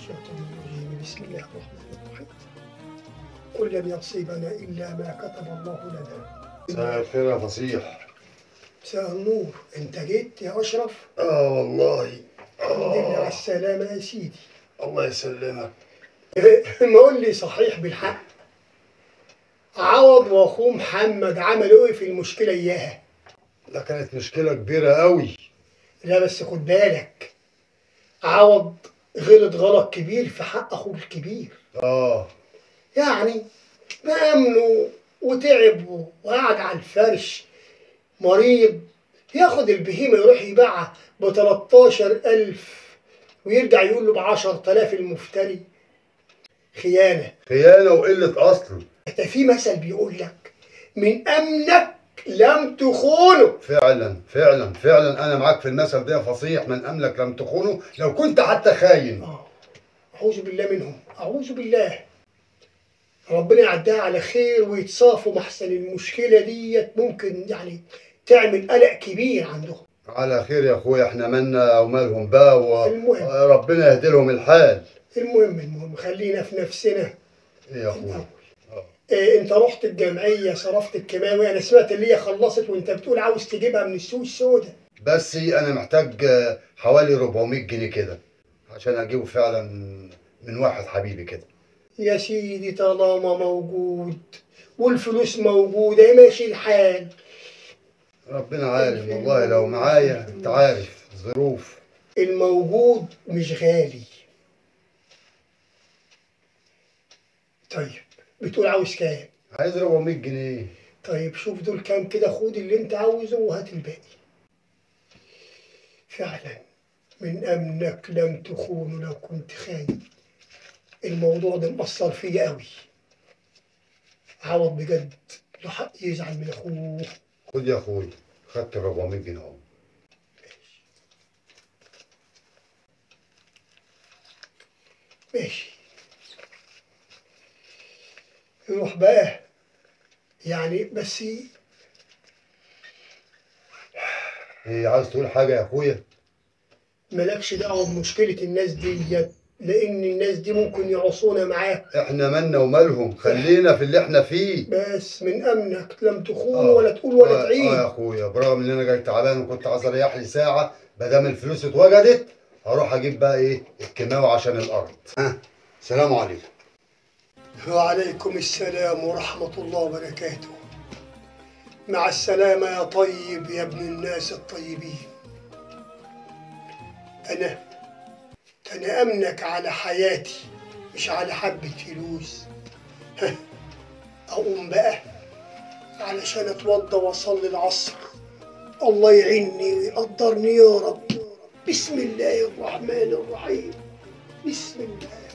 الشيطان الرجيم بسم الله الرحمن الرحيم قل لن يصيبنا إلا ما كتب الله لنا مساء الخير يا فصيح مساء النور أنت جيت يا أشرف اه والله الحمد لله على آه. السلامة يا سيدي الله يسلمك ما قول لي صحيح بالحق عوض وأخوه محمد عملوا إيه في المشكلة إياها ده كانت مشكلة كبيرة قوي لا بس خد بالك عوض غلط غلط كبير في حق أخوه الكبير اه يعني مأمنه وتعب وقعد على الفرش مريض ياخد البهيمة يروح يبيعها ب 13000 ويرجع يقول له ب 10000 المفتري خيانة خيانة وقلة أصل ده في مثل بيقول لك من أمنك لم تخونه فعلا فعلا فعلا أنا معاك في المثل ده يا فصيح من أملك لم تخونه لو كنت حتى خاين آه. أعوذ بالله منهم أعوذ بالله ربنا يعديها على خير ويتصافوا محسن المشكلة ديت ممكن يعني تعمل قلق كبير عندهم على خير يا أخويا إحنا مالنا ومالهم بقى المهم. وربنا يهدي لهم الحال المهم المهم خلينا في نفسنا إيه يا أخويا الأول آه. إيه انت رحت الجمعية صرفت الكيماوي انا سمعت اللي هي خلصت وانت بتقول عاوز تجيبها من السوق السوداء بس أنا محتاج آه، حوالي 400 جنيه كده عشان أجيبه فعلا من واحد حبيبي كده يا سيدي طالما موجود والفلوس موجودة ماشي الحال ربنا عالم والله لو معايا أنت عارف ظروف الموجود مش غالي طيب بتقول عاوز كام عايز 400 جنيه طيب شوف دول كام كده خد اللي انت عاوزه وهات الباقي فعلا من امنك لم تخون لو كنت خاين الموضوع ده مأثر فيا قوي عوض بجد له حق يزعل من اخوه خد يا اخوي خدت ال 400 جنيه اهو ماشي يروح بقى يعني بس ايه عايز تقول حاجه يا اخويا مالكش دعوة بمشكلة الناس ديت لأن الناس دي ممكن يعصونا معاه احنا مالنا ومالهم خلينا في اللي احنا فيه بس من أمنك لم تخون آه. ولا تقول ولا آه، اه يا تعيد اخويا برغم ان انا جاي تعبان وكنت عايز اريح لي ساعه ما دام الفلوس اتوجدت هروح اجيب بقى ايه الكيماوي عشان الارض ها سلام عليكم وعليكم السلام ورحمة الله وبركاته مع السلامة يا طيب يا ابن الناس الطيبين أنا أنا أمنك على حياتي مش على حبة فلوس ها، أقوم بقى علشان أتوضى وأصلي العصر الله يعيني ويقدرني يا رب بسم الله الرحمن الرحيم بسم الله